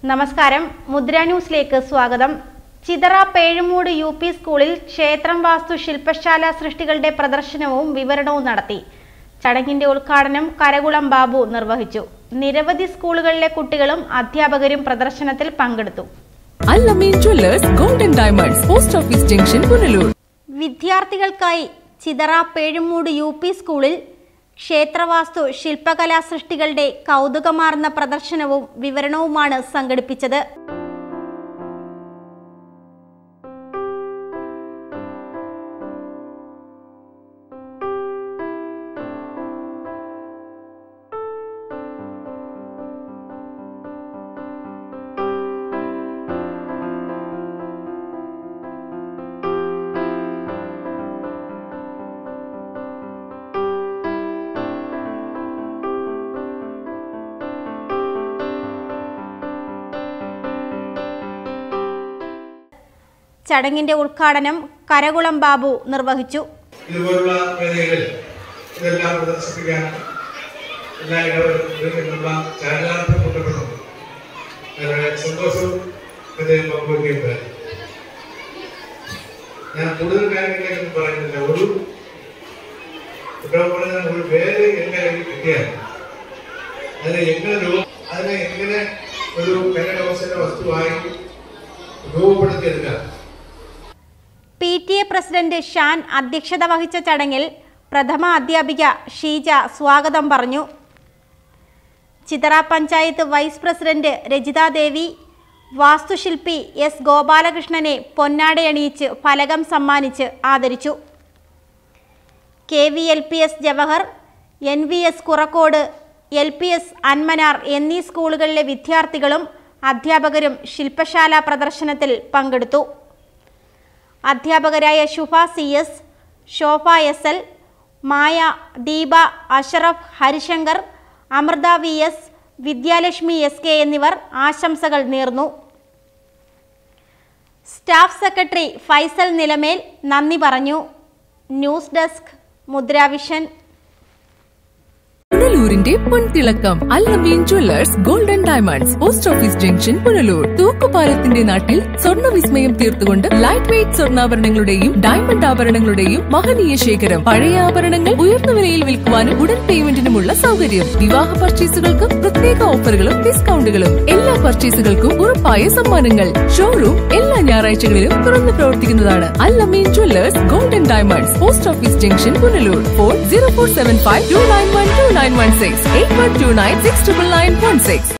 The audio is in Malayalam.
നമസ്കാരം മുദ്ര ന്യൂസിലേക്ക് സ്വാഗതം ചിതറ പേഴുമൂട് യു പി സ്കൂളിൽ ക്ഷേത്രം വാസ്തു ശില്പശാല സൃഷ്ടികളുടെ പ്രദർശനവും വിവരണവും നടത്തി ചടങ്ങിന്റെ ഉദ്ഘാടനം കരകുളം ബാബു നിർവഹിച്ചു നിരവധി സ്കൂളുകളിലെ കുട്ടികളും അധ്യാപകരും പ്രദർശനത്തിൽ പങ്കെടുത്തു Allameen jewellers golden diamonds post office junction Punalur വിദ്യാർത്ഥികൾക്കായി ചിതറ പേഴുമൂട് യു പി സ്കൂളിൽ ക്ഷേത്രവാസ്തു ശില്പകലാ സൃഷ്ടികളുടെ കൗതുകമാർന്ന പ്രദർശനവും വിവരണവുമാണ് സംഘടിപ്പിച്ചത് ചടങ്ങിന്റെ ഉദ്ഘാടനം കരകുളം ബാബു നിർവഹിച്ചു ഇതുപോലുള്ള വേദികളിൽ ഇതെല്ലാം പ്രദർശിപ്പിക്കാൻ എല്ലാ ഇടവരും എന്നുള്ള ചാരിതാർത്ഥ്യം കൊണ്ടുവരുന്നു വളരെ സന്തോഷവും അദ്ദേഹം പങ്കുവയ്ക്കുകയുണ്ടായി ഞാൻ കൂടുതൽ കാര്യങ്ങളിലേക്കൊന്നും പറയുന്നില്ല ഒരു ഇപ്പോൾ പറഞ്ഞ ഒരു വേദി എന്റെ കയ്യിൽ കിട്ടിയാൽ അതിനെ എങ്ങനെ രൂപ അതിനെ എങ്ങനെ ഒരു കരകൗശല വസ്തുവായി രൂപപ്പെടുത്തിയെടുക്കാം P T A president Shan അധ്യക്ഷത വഹിച്ച ചടങ്ങിൽ പ്രഥമ അധ്യാപിക ഷീജ സ്വാഗതം പറഞ്ഞു ചിതറ പഞ്ചായത്ത് വൈസ് പ്രസിഡന്റ് രജിത ദേവി വാസ്തുശില്പി എസ് ഗോപാലകൃഷ്ണനെ പൊന്നാടയണിയിച്ച് ഫലകം സമ്മാനിച്ച് ആദരിച്ചു K V L P S Jawahar N V S Kurakkodu L P S Anmanar എന്നീ സ്കൂളുകളിലെ വിദ്യാർത്ഥികളും അധ്യാപകരും ശില്പശാല പ്രദർശനത്തിൽ പങ്കെടുത്തു അധ്യാപകരായ Shubha C S Shobha S L Maya Deepa Ashraf Harishankar Amrutha V S Vidyalakshmi S K എന്നിവർ ആശംസകൾ നേർന്നു സ്റ്റാഫ് സെക്രട്ടറി ഫൈസൽ നിലമേൽ നന്ദി പറഞ്ഞു ന്യൂസ് ഡെസ്ക് മുദ്രാവിഷൻ പുനലൂരിന്റെ പൊൻതിളക്കം Allameen jewellers golden diamonds post office junction Punalur തൂക്കുപാലത്തിന്റെ നാട്ടിൽ സ്വർണ്ണ വിസ്മയം തീർത്തുകൊണ്ട് ലൈറ്റ് വെയ്റ്റ് സ്വർണ്ണാഭരണങ്ങളുടെയും ഡയമണ്ട് ആഭരണങ്ങളുടെയും മഹനീയ ശേഖരം പഴയ ആഭരണങ്ങൾ ഉയർന്ന വിലയിൽ വിൽക്കുവാനും ഉടൻ പേയ്മെന്റിനുമുള്ള സൗകര്യം വിവാഹ പർച്ചേസുകൾക്ക് പ്രത്യേക ഓഫറുകളും ഡിസ്കൗണ്ടുകളും എല്ലാ പർച്ചേസുകൾക്കും ഉറപ്പായ സമ്മാനങ്ങൾ ഷോറൂം എല്ലാ ഞായറാഴ്ചകളിലും തുറന്നു പ്രവർത്തിക്കുന്നതാണ് Allameen jewellers golden diamonds post office junction Punalur phone zero four seven five two nine one two nine one six eight one two nine six triple nine one six